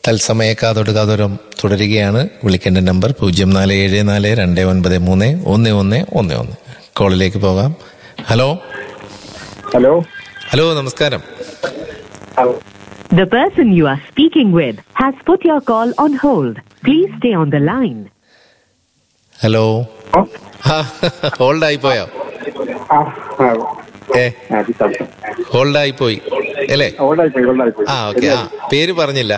തത്സമയ കാതോട് കാതോരം തുടരുകയാണ് വിളിക്കേണ്ട നമ്പർ പൂജ്യം നാല് ഏഴ് നാല് രണ്ട് ഒൻപത് മൂന്ന് ഒന്ന് ഒന്ന് ഒന്ന് ഒന്ന് കോളിലേക്ക് പോകാം ഹലോ ഹലോ ഹലോ നമസ്കാരം The person you are speaking with has put your call on hold. Please stay on the line. Hello hold ആയിപ്പോയോ ആ ആ, ഏ ആ, ഇത് സംശയം. ഹോൾഡ് ആയിപ്പോയി അല്ലേ ഓൾഡായിപ്പോയി ഓൾഡായിപ്പോയി ആ ഓക്കെ ആ പേര് പറഞ്ഞില്ല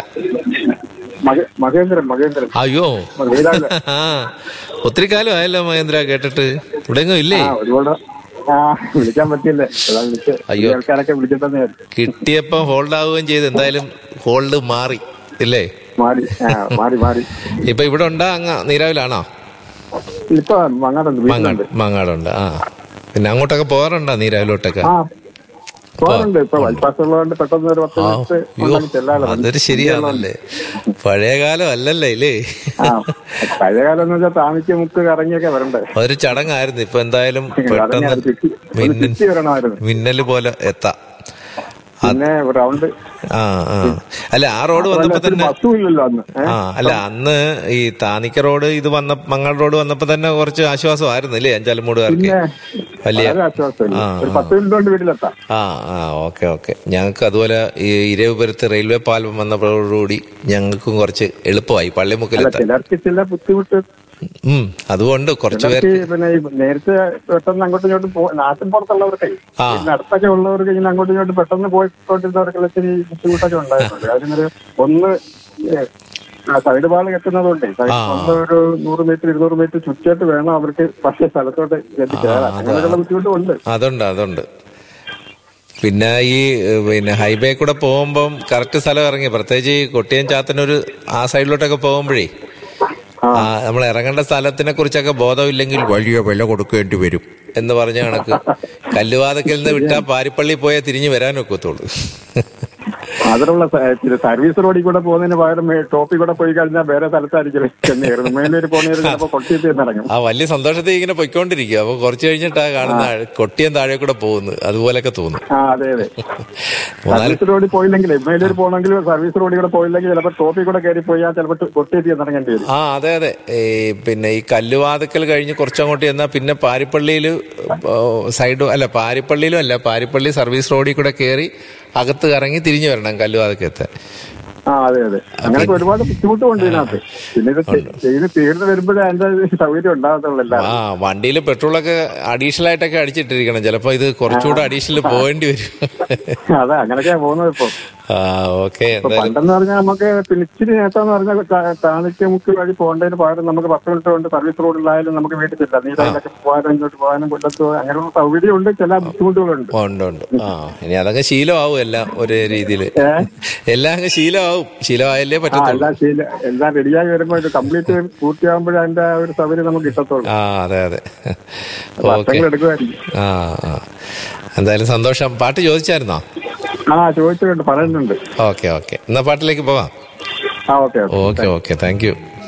മഹ- മഹേന്ദ്രൻ മഹേന്ദ്രൻ അയ്യോ വീരാവിലെ. ആ ഒത്തിരി കാലം ആയല്ലോ മഹേന്ദ്ര കേട്ടിട്ട് ഇവിടെങ്ങും ഇല്ലേ ആ ഒരുപാട് ആ വിളിക്കാൻ പറ്റിയില്ല അതാ വിളിച്ച് അയ്യോ. ഈ ആൾക്കാരൊക്കെ വിളിച്ചിട്ടെന്ന് വിചാരിച്ചു. കിട്ടിയപ്പം ഹോൾഡ് ആവുകയും ചെയ്ത് എന്തായാലും ഹോൾഡ് മാറി ഇല്ലേ മാറി ആ മാറി മാറി ഇപ്പൊ ഇവിടെ ഉണ്ടാ അങ്ങ് നീരാവിലാണോ ഇപ്പൊ മങ്ങാടുണ്ട് മങ്ങാട് വീട്ടിലുണ്ട് മങ്ങാടുണ്ട് ആ പിന്നെ അങ്ങോട്ടൊക്കെ പോകാറുണ്ടോ നീരാവിലോട്ടൊക്കെ ആ പോകാറുണ്ട് ഇപ്പൊ ബൈപ്പാസ് ഉള്ളതുകൊണ്ട് പെട്ടെന്ന് ഒരു പത്ത് ആ, മിനിറ്റ് അയ്യോ, കൊണ്ടങ്ങ് ചെല്ലാലോ അതൊരു ശരിയാണല്ലേ പഴയ കാലം അല്ലല്ലേ ഇല്ലേ ആ പഴയ കാലം എന്ന് വെച്ചാൽ താമിക്ക് മുക്ക് കറങ്ങിയൊക്കെ വരണ്ടേ അതൊരു ചടങ്ങായിരുന്നു ഇപ്പൊ എന്തായാലും കറങ്ങി പെട്ടെന്ന് അത് ചുറ്റി- ഒന്ന് മിന്നൽ ചുറ്റി വരണമായിരുന്നു മിന്നല് പോലെ എത്താം പിന്നെ റൗണ്ട് ആ ആ അല്ല ആ റോഡ് വന്നപ്പോ തന്നെ ബസ്സും ഇല്ലല്ലോ അന്ന് ഏ? ആ അല്ല അന്ന് ഈ താനിക്ക റോഡ് ഇത് വന്ന മങ്ങാട് റോഡ് വന്നപ്പോ തന്നെ കുറച്ച് ആശ്വാസമായിരുന്നു അല്ലേ അഞ്ചാലുമൂടുകാർക്ക് പിന്നെ വലിയ വളരെ ആശ്വാസമില്ല ആ, ഒരു പത്ത് മിനിറ്റ് കൊണ്ട് വീട്ടിലെത്താം ആ ആ ഓക്കെ ഓക്കെ ഞങ്ങൾക്ക് അതുപോലെ ഈ ഇരവുപുരത്ത് റെയിൽവേ പാലം വന്നപ്പോഴുകൂടി ഞങ്ങൾക്കും കുറച്ച് എളുപ്പമായി അല്ല പള്ളിമുക്കിലെത്താൻ ചിലർക്ക് ചില ബുദ്ധിമുട്ട് ഉം അതുകൊണ്ട് കുറച്ച് ചിലർക്ക് പേർക്ക് പിന്നെ ഈ നേരത്തെ പെട്ടെന്ന് അങ്ങോട്ടും ഇങ്ങോട്ടും പോ നാട്ടിൻ പുറത്തുള്ളവർക്ക് ആ. ഇതിന് അടുത്തൊക്കെ ഉള്ളവർക്ക് ഇങ്ങനെ അങ്ങോട്ടും ഇങ്ങോട്ടും പെട്ടെന്ന് പോയിക്കൊണ്ടിരുന്നവർക്ക് ഇച്ചിരി ബുദ്ധിമുട്ടൊക്കെ ഉണ്ടായിട്ടുണ്ട് കാര്യം ഒരു ഒന്ന് ഏ, ആ സൈഡ് പാള് കെട്ടുന്നതുകൊണ്ട് സൈഡ് ആ. ഒന്ന് ഒരു നൂറ് മീറ്റർ ഇരുന്നൂറ് മീറ്റർ ചുറ്റിയിട്ട് വേണം അവർക്ക് പക്ഷേ സ്ഥലത്തോട്ട് എത്തിച്ചേരാൻ അതാ. അങ്ങനെയുള്ള ബുദ്ധിമുട്ടും ഉണ്ട് അതുണ്ട് അതുണ്ട് പിന്നെ ഈ ഏഹ്, പിന്നെ ഹൈവേ കൂടെ പോകുമ്പം കറക്റ്റ് സ്ഥലം ഇറങ്ങി പ്രത്യേകിച്ച് ഈ കൊട്ടിയം ചാത്തനൊരു ആ സൈഡിലോട്ടൊക്കെ പോകുമ്പോഴേ ആ. ആ നമ്മൾ ഇറങ്ങേണ്ട സ്ഥലത്തിനെ കുറിച്ചൊക്കെ ബോധമില്ലെങ്കിൽ വലിയ വില കൊടുക്കേണ്ടി വരും എന്ന് പറഞ്ഞ കണക്ക് കല്ലുവാതക്കിൽ നിന്ന് വിട്ടാ പാരിപ്പള്ളി പോയാൽ തിരിഞ്ഞു വരാൻ ഒക്കത്തുള്ളൂ അതിനുള്ള സ- ഇച്ചിരി സർവീസ് റോഡിൽ കൂടെ പോകുന്നതിന് പകരം മേ- ടോപ്പിൽ കൂടെ പോയി കഴിഞ്ഞാൽ വേറെ സ്ഥലത്തായിരിക്കും ചെന്നേറുന്നത് മേലൂര് പോകുന്നതിന് ചിലപ്പോൾ കൊട്ടിയത്ത് ഇറങ്ങും ആ വലിയ സന്തോഷത്തിൽ ഇങ്ങനെ പൊയ്ക്കൊണ്ടിരിക്കുക അപ്പൊ കുറച്ച് കഴിഞ്ഞിട്ടാ കാണുന്ന കൊട്ടിയം താഴെ കൂടെ പോകുന്നു അതുപോലൊക്കെ തോന്നും ആ അതെ അതെ മൂന്നാല് സർവീസ് റോഡിൽ പോയില്ലെങ്കിൽ മേലൂർ പോകണമെങ്കിൽ സർവീസ് റോഡിൽ കൂടെ പോയില്ലെങ്കിൽ ചിലപ്പോൾ ടോപ്പിൽ കൂടെ കയറി പോയാൽ ചിലപ്പോൾ കൊട്ടിയത്ത് ഇറങ്ങേണ്ടി വരും ആ അതെ അതെ ഈ പിന്നെ ഈ കല്ലുവാതക്കൽ കഴിഞ്ഞ് കുറച്ചങ്ങോട്ട് ചെന്നാൽ പിന്നെ പാരിപ്പള്ളിയിൽ സൈഡ് അല്ല പാരിപ്പള്ളിയിലും അല്ല പാരിപ്പള്ളി സർവീസ് റോഡിൽ കൂടെ കയറി അകത്ത് ഇറങ്ങി തിരിഞ്ഞു വരണം കല്ലുവാതക്കത്ത് ആ അതെ അതെ അങ്ങനെയൊക്കെ ഒരുപാട് ബുദ്ധിമുട്ടുണ്ട് ഇതിനകത്ത് പിന്നെ ഇത് ചെ- ചെയ്ത് തീർന്ന് വരുമ്പോഴേ അതിന്റെ സൗകര്യം ഉണ്ടാകത്തുള്ളൂ ആ എല്ലാവരും വണ്ടിയിൽ പെട്രോളൊക്കെ അഡീഷണൽ ആയിട്ടൊക്കെ അടിച്ചിട്ടിരിക്കണം ചിലപ്പോ ഇത് കുറച്ചുകൂടെ അഡീഷണൽ പോകേണ്ടി വരും അതെ അങ്ങനെയൊക്കെയാ പോകുന്നത് ഇപ്പൊ ആ ഓക്കെ ഇപ്പൊ എന്തായാലും പണ്ടെന്ന് പറഞ്ഞാൽ നമുക്ക് പിന്നെ ഇച്ചിരി നേരത്തെന്ന് പറഞ്ഞാൽ താണിക്കമുക്ക് വഴി പോകേണ്ടതിന് പകരം നമുക്ക് പത്ത് മിനിറ്റ് കൊണ്ട് സർവീസ് റോഡിലായാലും നമുക്ക് വീട്ടിൽ ചെല്ലാം നീലയിലൊക്കെ പോകാനും ഇങ്ങോട്ട് പോകാനും കൊല്ലത്ത് പോകാനും അങ്ങനെയുള്ള സൗകര്യമുണ്ട് ചില ബുദ്ധിമുട്ടുകളുണ്ട് ഉണ്ട് ഉണ്ട് ആ ഇനി അതങ്ങ് ശീലമാവും എല്ലാം ഒരേ രീതിയിൽ എല്ലാം അങ്ങ് ശീലമാവും ശീലമായല്ലേ ആ പറ്റത്തുള്ളൂ എല്ലാം ശീല എല്ലാം റെഡിയായി വരുമ്പോൾ ഇത് കംപ്ലീറ്റ് പൂർത്തിയാകുമ്പോഴേ അതിന്റെ ആ ഒരു സൗകര്യം നമുക്ക് കിട്ടത്തുള്ളൂ ആ അതെ അതെ ഓക്കെ വർഷങ്ങൾ എടുക്കുമായിരിക്കും ആ ആ എന്തായാലും സന്തോഷം പാട്ട് ചോദിച്ചായിരുന്നോ ആ ചോദിച്ചിട്ടുണ്ട് പറയുന്നുണ്ട് ഓക്കെ ഓക്കെ എന്നാ പാട്ടിലേക്ക് പോവാം ആ okay okay okay okay thank U